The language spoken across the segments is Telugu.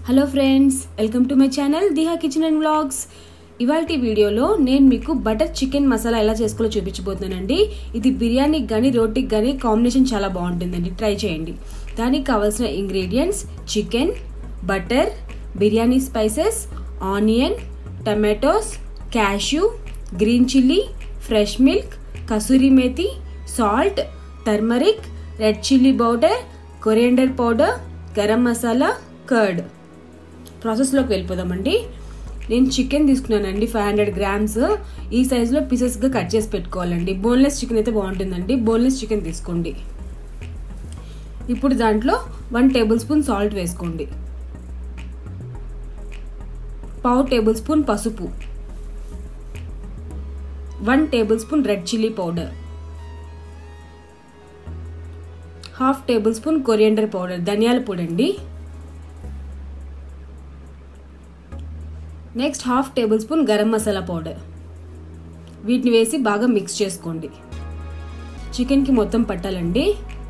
hello friends welcome to my channel Diha kitchen and vlogs ఇవాళ వీడియోలో నేను మీకు బటర్ చికెన్ మసాలా ఎలా చేసుకోవాలో చూపించబోతున్నానండి ఇది బిర్యానీకి కానీ రోటీకి కానీ కాంబినేషన్ చాలా బాగుంటుందండి ట్రై చేయండి దానికి కావాల్సిన ingredients chicken butter biryani spices onion tomatoes cashew green chilli fresh milk kasuri methi salt turmeric red chilli powder coriander powder garam masala curd ప్రాసెస్లోకి వెళ్ళిపోదామండి నేను చికెన్ తీసుకున్నానండి ఫైవ్ హండ్రెడ్ గ్రామ్స్ ఈ సైజులో పీసెస్గా కట్ చేసి పెట్టుకోవాలండి బోన్లెస్ చికెన్ అయితే బాగుంటుందండి బోన్లెస్ చికెన్ తీసుకోండి ఇప్పుడు దాంట్లో వన్ టేబుల్ స్పూన్ సాల్ట్ వేసుకోండి పావు టేబుల్ స్పూన్ పసుపు one table spoon red chilli powder half table spoon coriander powder ధనియాల పొడి అండి next half table spoon garam masala powder వీటిని వేసి బాగా మిక్స్ చేసుకోండి చికెన్కి మొత్తం పట్టాలండి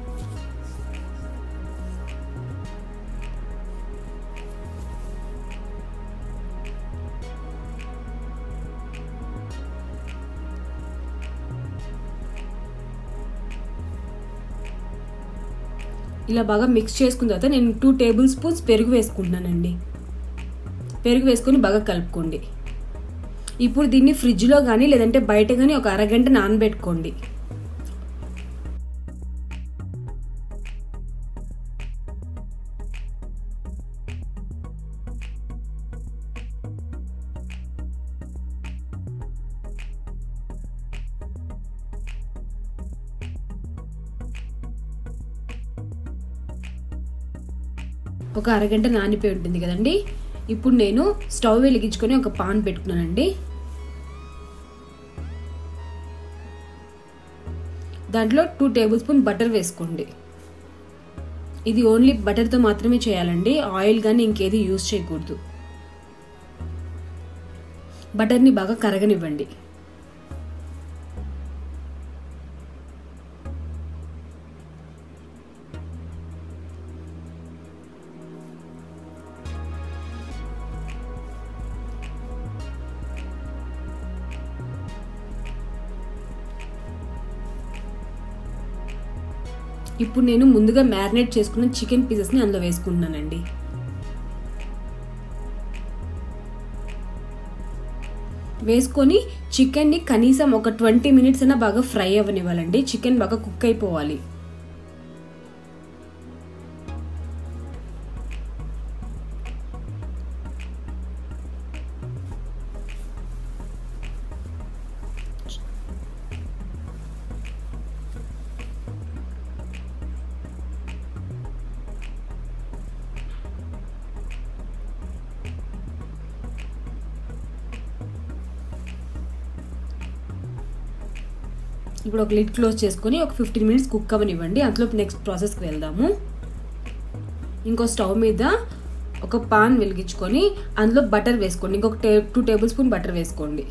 ఇలా బాగా మిక్స్ చేసుకున్న తర్వాత నేను టూ టేబుల్ స్పూన్స్ పెరుగు వేసుకుంటున్నానండి పెరుగు వేసుకొని బాగా కలుపుకోండి ఇప్పుడు దీన్ని ఫ్రిడ్జ్లో కానీ లేదంటే బయట కానీ ఒక అరగంట నానబెట్టుకోండి ఒక అరగంట నానిపోయి ఉంటుంది కదండి ఇప్పుడు నేను స్టవ్ వెలిగించుకొని ఒక పాన్ పెట్టుకున్నానండి దాంట్లో టూ టేబుల్ స్పూన్ బటర్ వేసుకోండి ఇది ఓన్లీ బటర్తో మాత్రమే చేయాలండి ఆయిల్ కానీ ఇంకేది యూజ్ చేయకూడదు బటర్ని బాగా కరగనివ్వండి ఇప్పుడు నేను ముందుగా మ్యారినేట్ చేసుకున్న చికెన్ పీసెస్ని అందులో వేసుకుంటున్నానండి వేసుకొని చికెన్ని కనీసం ఒక ట్వంటీ మినిట్స్ అయినా బాగా ఫ్రై అవ్వనివ్వాలండి చికెన్ బాగా కుక్ అయిపోవాలి ఇప్పుడు ఒక లిడ్ క్లోజ్ చేసుకొని ఒక ఫిఫ్టీన్ మినిట్స్ కుక్ అవ్వనివ్వండి అందులో నెక్స్ట్ ప్రాసెస్కి వెళ్దాము ఇంకో స్టవ్ మీద ఒక పాన్ వెలిగించుకొని అందులో బటర్ వేసుకోండి ఇంకొక టే టూ టేబుల్ స్పూన్ బటర్ వేసుకోండి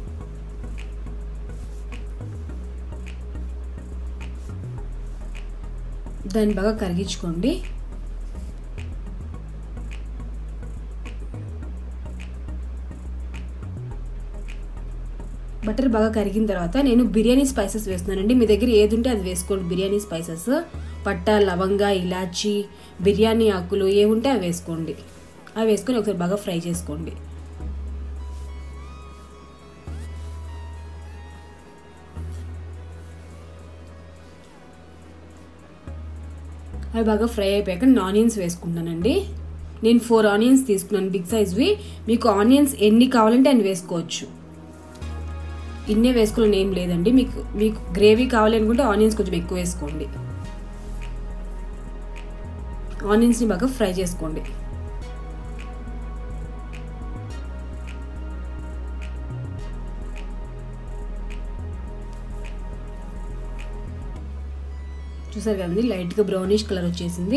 దాన్ని బాగా కరిగించుకోండి బటర్ బాగా కరిగిన తర్వాత నేను బిర్యానీ స్పైసెస్ వేస్తున్నానండి మీ దగ్గర ఏది ఉంటే అది వేసుకోండి బిర్యానీ స్పైసెస్ పట్ట లవంగా ఇలాచి బిర్యానీ ఆకులు ఏ ఉంటే అవి వేసుకోండి అవి వేసుకొని ఒకసారి బాగా ఫ్రై చేసుకోండి అవి బాగా ఫ్రై అయిపోయాక ఆనియన్స్ వేసుకుంటానండి నేను ఫోర్ ఆనియన్స్ తీసుకున్నాను బిగ్ సైజ్వి మీకు ఆనియన్స్ ఎన్ని కావాలంటే అన్ని వేసుకోవచ్చు ఇన్నే వేసుకోవాలని ఏం లేదండి మీకు మీకు గ్రేవీ కావాలి అనుకుంటే ఆనియన్స్ కొంచెం ఎక్కువ వేసుకోండి ఆనియన్స్ని బాగా ఫ్రై చేసుకోండి చూసారు కదండి లైట్గా బ్రౌనిష్ కలర్ వచ్చేసింది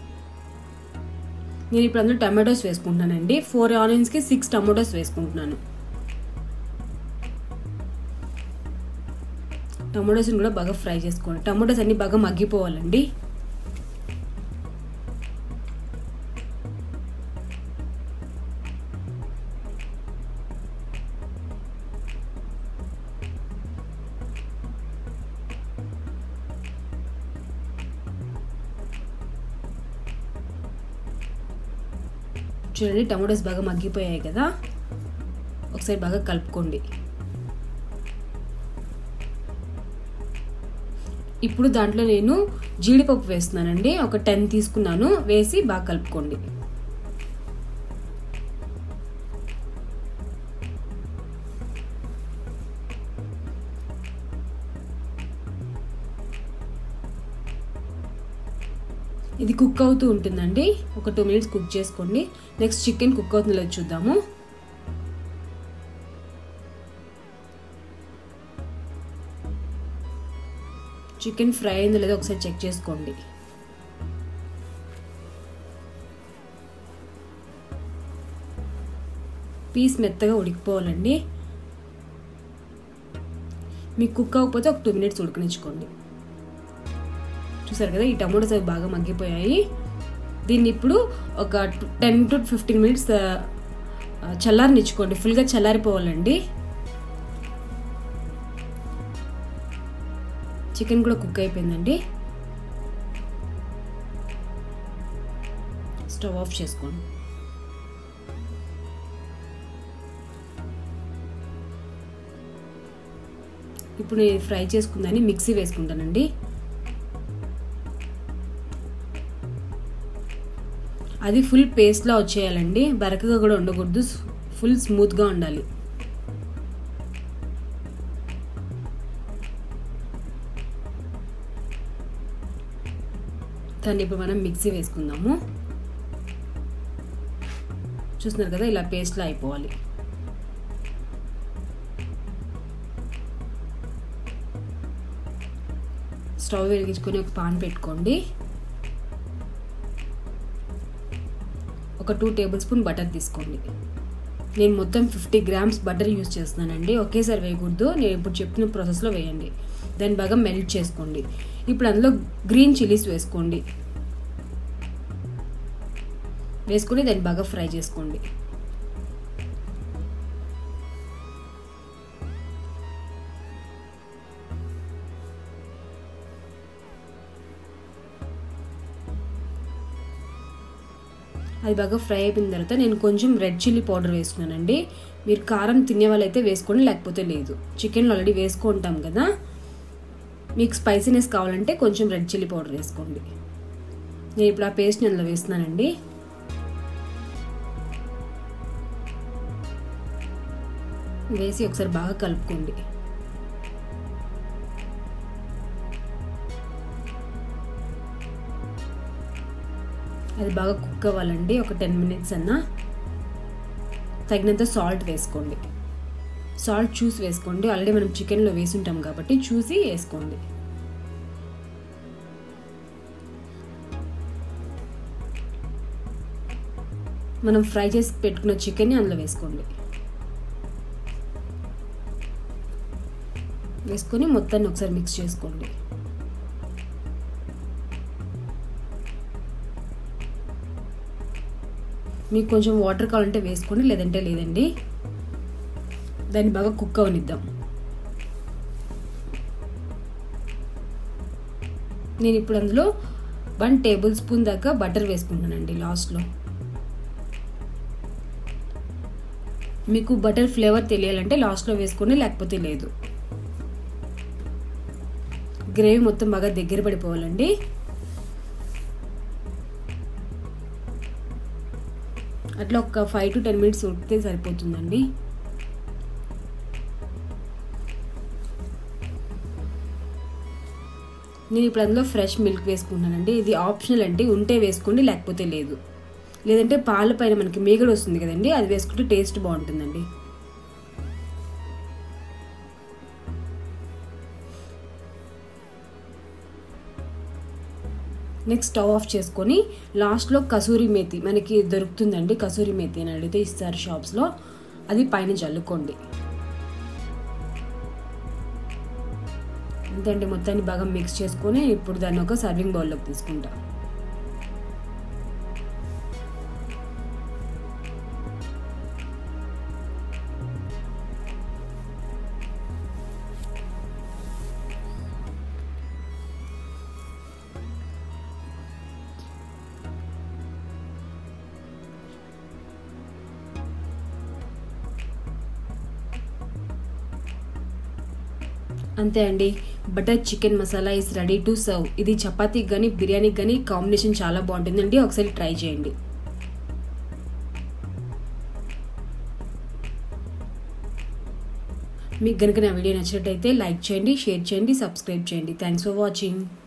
నేను ఇప్పుడు అందులో టమాటోస్ వేసుకుంటున్నానండి ఫోర్ ఆనియన్స్కి సిక్స్ టమాటోస్ వేసుకుంటున్నాను టమాటోస్ని కూడా బాగా ఫ్రై చేసుకోండి టమాటోస్ అన్ని బాగా మగ్గిపోవాలండి చూడండి టమాటోస్ బాగా మగ్గిపోయాయి కదా ఒకసారి బాగా కలుపుకోండి ఇప్పుడు దాంట్లో నేను జీడిపప్పు వేస్తున్నానండి ఒక టెన్ తీసుకున్నాను వేసి బాగా కలుపుకోండి ఇది కుక్ అవుతూ ఉంటుందండి ఒక టూ మినిట్స్ కుక్ చేసుకోండి నెక్స్ట్ చికెన్ కుక్ అవుతుందో లేదో చూద్దాము చికెన్ ఫ్రై అయిందో లేదో ఒకసారి చెక్ చేసుకోండి పీస్ మెత్తగా ఉడికిపోవాలండి మీకు కుక్ అవ్వకపోతే ఒక టూ మినిట్స్ ఉడకనిచ్చుకోండి చూసారు కదా ఈ టమాటోస్ అవి బాగా మగ్గిపోయాయి దీన్ని ఇప్పుడు ఒక టెన్ టు ఫిఫ్టీన్ మినిట్స్ చల్లారనిచ్చుకోండి ఫుల్గా చల్లారిపోవాలండి చికెన్ కూడా కుక్ అయిపోయిందండి స్టవ్ ఆఫ్ చేసుకోండి ఇప్పుడు నేను ఫ్రై చేసుకుందని మిక్సీ వేసుకుంటానండి అది ఫుల్ పేస్ట్లా వచ్చేయాలండి బరకగా కూడా ఉండకూడదు ఫుల్ స్మూత్గా ఉండాలి దాన్ని ఇప్పుడు మనం మిక్సీ వేసుకుందాము చూస్తున్నారు కదా ఇలా పేస్ట్లా అయిపోవాలి స్టవ్ వెలిగించుకొని ఒక పాన్ పెట్టుకోండి ఒక టూ టేబుల్ స్పూన్ బటర్ తీసుకోండి నేను మొత్తం ఫిఫ్టీ గ్రామ్స్ బటర్ యూస్ చేస్తున్నానండి ఒకేసారి వేయకూడదు నేను ఇప్పుడు చెప్పిన ప్రాసెస్లో వేయండి దాన్ని బాగా మెల్ట్ చేసుకోండి ఇప్పుడు అందులో గ్రీన్ చిల్లీస్ వేసుకోండి వేసుకొని దాన్ని బాగా ఫ్రై చేసుకోండి అది బాగా ఫ్రై అయిపోయిన తర్వాత నేను కొంచెం రెడ్ చిల్లీ పౌడర్ వేసుకున్నానండి మీరు కారం తినే వాళ్ళైతే వేసుకోండి లేకపోతే లేదు చికెన్లో ఆల్రెడీ వేసుకుంటాం కదా మీకు స్పైసీనెస్ కావాలంటే కొంచెం రెడ్ చిల్లీ పౌడర్ వేసుకోండి నేను ఇప్పుడు ఆ పేస్ట్ని అందులో వేస్తున్నానండి వేసి ఒకసారి బాగా కలుపుకోండి అది బాగా కుక్ అవ్వాలండి ఒక టెన్ మినిట్స్ అన్నా తగినంత సాల్ట్ వేసుకోండి సాల్ట్ చూసి వేసుకోండి ఆల్రెడీ మనం చికెన్లో వేసుంటాం కాబట్టి చూసి వేసుకోండి మనం ఫ్రై చేసి పెట్టుకున్న చికెన్ని అందులో వేసుకోండి వేసుకొని మొత్తాన్ని ఒకసారి మిక్స్ చేసుకోండి మీకు కొంచెం వాటర్ కావాలంటే వేసుకోండి లేదంటే లేదండి దాన్ని బాగా కుక్ అవనిద్దాం నేను ఇప్పుడు అందులో వన్ టేబుల్ స్పూన్ దాకా బటర్ వేసుకుంటానండి లాస్ట్లో మీకు బటర్ ఫ్లేవర్ తెలియాలంటే లాస్ట్లో వేసుకోండి లేకపోతే లేదు గ్రేవీ మొత్తం బాగా దగ్గర పడిపోవాలండి అట్లా ఒక ఫైవ్ టు టెన్ మినిట్స్ ఉడికితే సరిపోతుందండి నేను ఇప్పుడు అందులో ఫ్రెష్ మిల్క్ వేసుకుంటానండి ఇది ఆప్షనల్ అండి ఉంటే వేసుకోండి లేకపోతే లేదు లేదంటే పాల పైన మనకి మేగడ వస్తుంది కదండి అది వేసుకుంటే టేస్ట్ బాగుంటుందండి నెక్స్ట్ స్టవ్ ఆఫ్ చేసుకొని లాస్ట్లో కసూరి మేతి మనకి దొరుకుతుందండి కసూరి మేతి అని అడిగితే ఇస్తారు షాప్స్లో అది పైన జల్లుకోండి అంతే అండి మొత్తాన్ని బాగా మిక్స్ చేసుకొని ఇప్పుడు దాన్ని ఒక సర్వింగ్ బౌల్లోకి తీసుకుంటా అంతే అండి butter chicken masala is ready to serve ఇది చపాతీకి కానీ బిర్యానీకి కానీ కాంబినేషన్ చాలా బాగుంటుందండి ఒకసారి ట్రై చేయండి మీకు కనుక నా వీడియో నచ్చినట్టయితే లైక్ చేయండి షేర్ చేయండి సబ్స్క్రైబ్ చేయండి థ్యాంక్స్ ఫర్ వాచింగ్